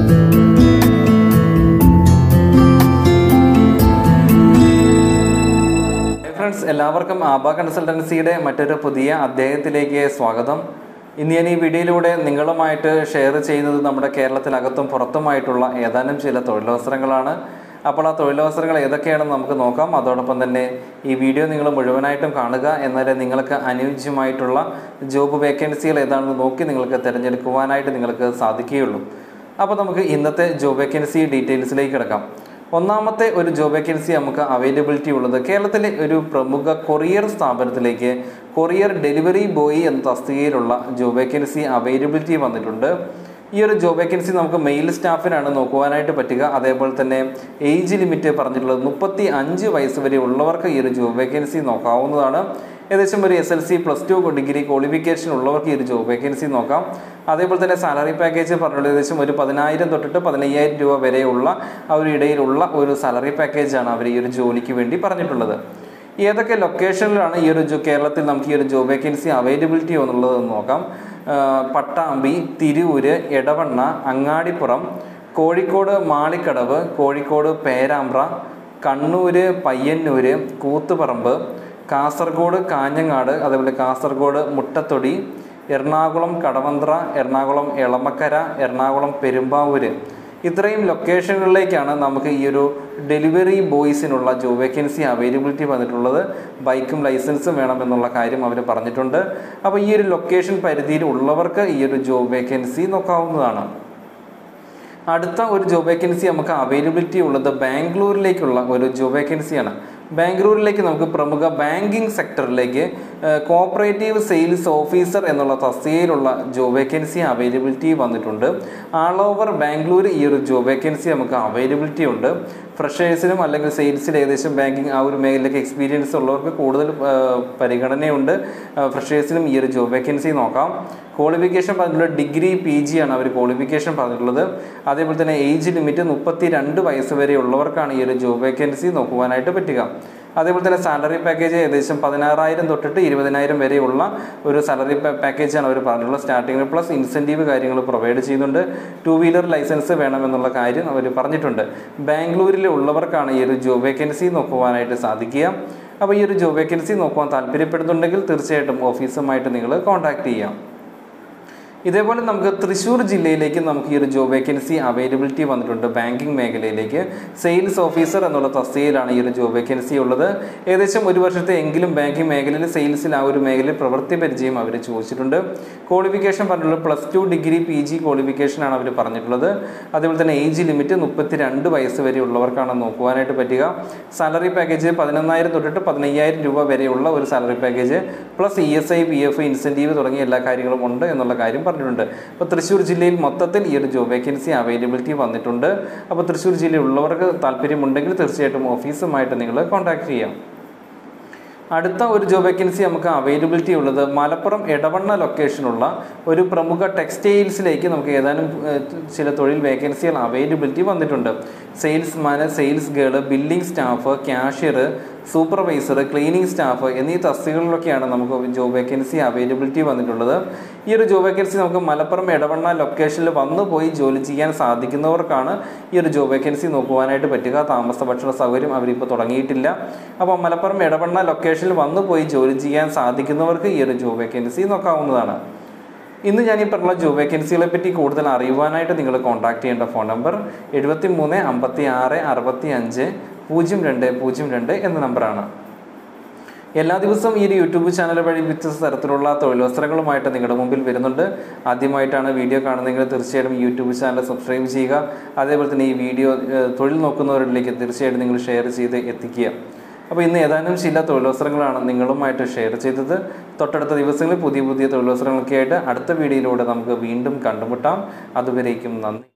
friends എല്ലാവർക്കും ആബ കൺസൾട്ടൻസിയുടെ മറ്റൊരു പുതിയ അധ്യായത്തിലേക്ക് സ്വാഗതം ഇന്ന് ഞാൻ ഈ വീഡിയോയിലൂടെ നിങ്ങളുമായിട്ട് ഷെയർ ചെയ്യുന്നത് നമ്മുടെ കേരളത്തിനകത്തും പുറത്തുമായിട്ടുള്ള ഏതാനും ചില തൊഴിലവസരങ്ങളാണ് അപ്പോൾ ആ തൊഴിലവസരങ്ങൾ ഏതൊക്കെയാണെന്ന് നമുക്ക് നോക്കാം അതോടൊപ്പം തന്നെ ഈ വീഡിയോ നിങ്ങൾ മുഴുവനായിട്ടും കാണുക എന്നാലേ നിങ്ങൾക്ക് അനുയോജ്യമായിട്ടുള്ള ജോബ് വേക്കൻസികൾ ഏതാണെന്ന് നോക്കി നിങ്ങൾക്ക് തിരഞ്ഞെടുക്കുവാനായിട്ട് നിങ്ങൾക്ക് സാധിക്കുകയുള്ളൂ അപ്പോൾ നമുക്ക് ഇന്നത്തെ ജോബ് വേക്കൻസി ഡീറ്റെയിൽസിലേക്ക് കിടക്കാം ഒന്നാമത്തെ ഒരു ജോബ് വേക്കൻസി നമുക്ക് അവൈലബിലിറ്റി ഉള്ളത് കേരളത്തിലെ ഒരു പ്രമുഖ കൊറിയർ സ്ഥാപനത്തിലേക്ക് കൊറിയർ ഡെലിവറി ബോയ് എന്ന തസ്തികയിലുള്ള ജോബ് വേക്കൻസി അവൈലബിലിറ്റി വന്നിട്ടുണ്ട് ഈ ഒരു ജോബ് വേക്കൻസി നമുക്ക് മെയിൽ സ്റ്റാഫിനാണ് നോക്കുവാനായിട്ട് പറ്റുക അതേപോലെ തന്നെ ഏജ് ലിമിറ്റ് പറഞ്ഞിട്ടുള്ളത് മുപ്പത്തി അഞ്ച് വയസ്സ് വരെ ഉള്ളവർക്ക് ഈ ഒരു ജോബ് വേക്കൻസി നോക്കാവുന്നതാണ് ഏകദേശം ഒരു S L C plus two degree qualification ഉള്ളവർക്ക് ഈ ഒരു ജോബ് വേക്കൻസി നോക്കാം അതേപോലെ തന്നെ സാലറി പാക്കേജ് പറഞ്ഞുള്ളത് ഏകദേശം ഒരു പതിനായിരം തൊട്ടിട്ട് പതിനയ്യായിരം രൂപ വരെയുള്ള ആ ഒരു ഇടയിലുള്ള ഒരു സാലറി പാക്കേജാണ് അവർ ഈ ഒരു ജോലിക്ക് വേണ്ടി പറഞ്ഞിട്ടുള്ളത് ഏതൊക്കെ ലൊക്കേഷനിലാണ് ഈ ഒരു ജോ കേരളത്തിൽ നമുക്ക് ഈ ഒരു ജോബ് വേക്കൻസി അവൈലബിലിറ്റി എന്നുള്ളത് നോക്കാം ആ, പട്ടാമ്പി തിരൂര് എടവണ്ണ അങ്ങാടിപ്പുറം കോഴിക്കോട് മാളിക്കടവ് കോഴിക്കോട് പേരാമ്പ്ര കണ്ണൂര് പയ്യന്നൂര് കൂത്തുപറമ്പ് കാസർഗോഡ് കാഞ്ഞങ്ങാട് അതേപോലെ കാസർഗോഡ് മുട്ടത്തൊടി എറണാകുളം കടവന്ത്ര എറണാകുളം എളമക്കര എറണാകുളം പെരുമ്പാവൂര് ഇത്രയും ലൊക്കേഷനുകളിലേക്കാണ് നമുക്ക് ഈ ഒരു ഡെലിവറി ബോയ്സിനുള്ള ജോബ് വേക്കൻസി അവൈലബിലിറ്റി വന്നിട്ടുള്ളത് ബൈക്കും ലൈസൻസും വേണമെന്നുള്ള കാര്യം അവർ പറഞ്ഞിട്ടുണ്ട് അപ്പോൾ ഈ ഒരു ലൊക്കേഷൻ പരിധിയിൽ ഉള്ളവർക്ക് ഈ ഒരു ജോബ് വേക്കൻസി നോക്കാവുന്നതാണ് അടുത്ത ഒരു ജോബ് വേക്കൻസി നമുക്ക് അവൈലബിലിറ്റി ഉള്ളത് ബാംഗ്ലൂരിലേക്കുള്ള ഒരു ജോബ് വേക്കൻസിയാണ് ബാംഗ്ലൂരിലേക്ക് നമുക്ക് പ്രമുഖ ബാങ്കിങ് സെക്ടറിലേക്ക് കോപ്പറേറ്റീവ് സെയിൽസ് ഓഫീസർ എന്നുള്ള തസ്തികയിലുള്ള ജോബ് വേക്കൻസി അവൈലബിലിറ്റി വന്നിട്ടുണ്ട് ആൾ ഓവർ ബാംഗ്ലൂർ ഈ ഒരു ജോബ് വേക്കൻസി നമുക്ക് അവൈലബിലിറ്റി ഉണ്ട് ഫ്രഷേഴ്സിനും അല്ലെങ്കിൽ സെയിൽസിൽ ഏകദേശം ബാങ്കിങ് ആ ഒരു മേഖലയിലേക്ക് എക്സ്പീരിയൻസ് ഉള്ളവർക്ക് കൂടുതൽ ആ, പരിഗണനയുണ്ട് ഫ്രഷേഴ്സിനും ഈ ഒരു ജോബ് വേക്കൻസി നോക്കാം ക്വാളിഫിക്കേഷൻ പറഞ്ഞിട്ടുള്ളത് ഡിഗ്രി പി ജി ആണ് അവർ ക്വാളിഫിക്കേഷൻ പറഞ്ഞിട്ടുള്ളത് അതേപോലെ തന്നെ ഏജ് ലിമിറ്റ് മുപ്പത്തി രണ്ട് വയസ്സ് വരെ ഉള്ളവർക്കാണ് ഈ ഒരു ജോബ് വേക്കൻസി നോക്കുവാനായിട്ട് പറ്റുക അതേപോലെ തന്നെ സാലറി പാക്കേജ് ഏകദേശം പതിനാറായിരം തൊട്ടിട്ട് ഇരുപതിനായിരം വരെയുള്ള ഒരു സാലറി പാക്കേജാണ് അവർ പറഞ്ഞിട്ടുള്ളത് സ്റ്റാർട്ടിങ്ങിൽ പ്ലസ് ഇൻസെൻറ്റീവ് കാര്യങ്ങൾ പ്രൊവൈഡ് ചെയ്യുന്നുണ്ട് ടു വീലർ ലൈസൻസ് വേണമെന്നുള്ള കാര്യം അവർ പറഞ്ഞിട്ടുണ്ട് ബാംഗ്ലൂരിൽ ഉള്ളവർക്കാണ് ഈ ഒരു ജോബ് വേക്കൻസി നോക്കുവാനായിട്ട് സാധിക്കുക അപ്പോൾ ഈ ഒരു ജോബ് വേക്കൻസി നോക്കുവാൻ താല്പര്യപ്പെടുന്നുണ്ടെങ്കിൽ തീർച്ചയായിട്ടും ഓഫീസുമായിട്ട് നിങ്ങൾ കോൺടാക്ട് ചെയ്യാം ഇതേപോലെ നമുക്ക് തൃശ്ശൂർ ജില്ലയിലേക്ക് നമുക്ക് ഈ ഒരു ജോബ് വേക്കൻസി അവൈലബിലിറ്റി വന്നിട്ടുണ്ട് ബാങ്കിങ് മേഖലയിലേക്ക് സെയിൽസ് ഓഫീസർ എന്നുള്ള തസ്തികയിലാണ് ഈ ഒരു ജോബ് വേക്കൻസി ഉള്ളത് ഏകദേശം ഒരു വർഷത്തെ എങ്കിലും ബാങ്കിങ് മേഖലയിൽ സെയിൽസിൽ ആ ഒരു മേഖലയിൽ പ്രവൃത്തി പരിചയം അവർ ചോദിച്ചിട്ടുണ്ട് ക്വാളിഫിക്കേഷൻ പറഞ്ഞിട്ടുള്ളത് plus two degree P G ക്വാളിഫിക്കേഷനാണ് അവർ പറഞ്ഞിട്ടുള്ളത് അതേപോലെ തന്നെ ഏജ് ലിമിറ്റ് മുപ്പത്തി രണ്ട് വയസ്സ് വരെ ഉള്ളവർക്കാണ് നോക്കുവാനായിട്ട് പറ്റുക സാലറി പാക്കേജ് പതിനൊന്നായിരം തൊട്ടിട്ട് പതിനയ്യായിരം രൂപ വരെയുള്ള ഒരു salary package plus E S I P F incentive തുടങ്ങിയ എല്ലാ കാര്യങ്ങളും ഉണ്ട് എന്നുള്ള കാര്യം പറഞ്ഞിട്ടുണ്ട് അപ്പോൾ തൃശ്ശൂർ ജില്ലയിൽ മൊത്തത്തിൽ ഈ ഒരു ജോബ് വേക്കൻസി അവൈലബിലിറ്റി വന്നിട്ടുണ്ട് അപ്പോൾ തൃശ്ശൂർ ജില്ലയിൽ ഉള്ളവർക്ക് താല്പര്യമുണ്ടെങ്കിൽ തീർച്ചയായിട്ടും ഓഫീസുമായിട്ട് നിങ്ങൾ കോൺടാക്ട് ചെയ്യാം അടുത്ത ഒരു ജോബ് വേക്കൻസി നമുക്ക് അവൈലബിലിറ്റി ഉള്ളത് മലപ്പുറം എടവണ്ണ ലൊക്കേഷനുള്ള ഒരു പ്രമുഖ ടെക്സ്റ്റൈൽസിലേക്ക് നമുക്ക് ഏതാനും ഏഹ്, ചില തൊഴിൽ വേക്കൻസികൾ അവൈലബിലിറ്റി വന്നിട്ടുണ്ട് salesman sales girl billing staff cashier supervisor cleaning staff എന്നീ തസ്തികകളിലൊക്കെയാണ് നമുക്ക് ജോബ് വേക്കൻസി അവൈലബിലിറ്റി വന്നിട്ടുള്ളത് ഈ ഒരു ജോബ് വേക്കൻസി നമുക്ക് മലപ്പുറം എടവണ്ണ ലൊക്കേഷനിൽ വന്നു പോയി ജോലി ചെയ്യാൻ സാധിക്കുന്നവർക്കാണ് ഈ ഒരു ജോബ് വേക്കൻസി നോക്കുവാനായിട്ട് പറ്റുക താമസ ഭക്ഷണ സൗകര്യം അവരിപ്പോൾ തുടങ്ങിയിട്ടില്ല അപ്പോൾ മലപ്പുറം എടവണ്ണ ലൊക്കേഷനിൽ വന്നു പോയി ജോലി ചെയ്യാൻ സാധിക്കുന്നവർക്ക് ഈ ഒരു ജോബ് വേക്കൻസി നോക്കാവുന്നതാണ് ഇന്ന് ഞാൻ ഈ പറഞ്ഞ ജോബ് വേക്കൻസികളെ പറ്റി കൂടുതൽ അറിയുവാനായിട്ട് നിങ്ങൾ കോൺടാക്ട് ചെയ്യേണ്ട ഫോൺ നമ്പർ എഴുപത്തി മൂന്ന് അമ്പത്തി ആറ് അറുപത്തി അഞ്ച് പൂജ്യം രണ്ട് പൂജ്യം രണ്ട് എന്ന നമ്പറാണ് എല്ലാ ദിവസവും ഈ ഒരു യൂട്യൂബ് ചാനൽ വഴി വ്യത്യസ്ത തരത്തിലുള്ള തൊഴിലവസരങ്ങളുമായിട്ട് നിങ്ങളുടെ മുമ്പിൽ വരുന്നുണ്ട് ആദ്യമായിട്ടാണ് വീഡിയോ കാണുന്നതെങ്കിൽ തീർച്ചയായിട്ടും യൂട്യൂബ് ചാനൽ സബ്സ്ക്രൈബ് ചെയ്യുക അതേപോലെ തന്നെ ഈ വീഡിയോ ഏഹ്, തൊഴിൽ നോക്കുന്നവരിലേക്ക് തീർച്ചയായിട്ടും നിങ്ങൾ ഷെയർ ചെയ്ത് എത്തിക്കുക അപ്പോൾ ഇന്ന് ഏതാനും ചില തൊഴിലവസരങ്ങളാണ് നിങ്ങളുമായിട്ട് ഷെയർ ചെയ്തത് തൊട്ടടുത്ത ദിവസങ്ങളിൽ പുതിയ പുതിയ തൊഴിലവസരങ്ങളൊക്കെ ആയിട്ട് അടുത്ത വീഡിയോയിലൂടെ നമുക്ക് വീണ്ടും കണ്ടുമുട്ടാം അതുവരേക്കും നന്ദി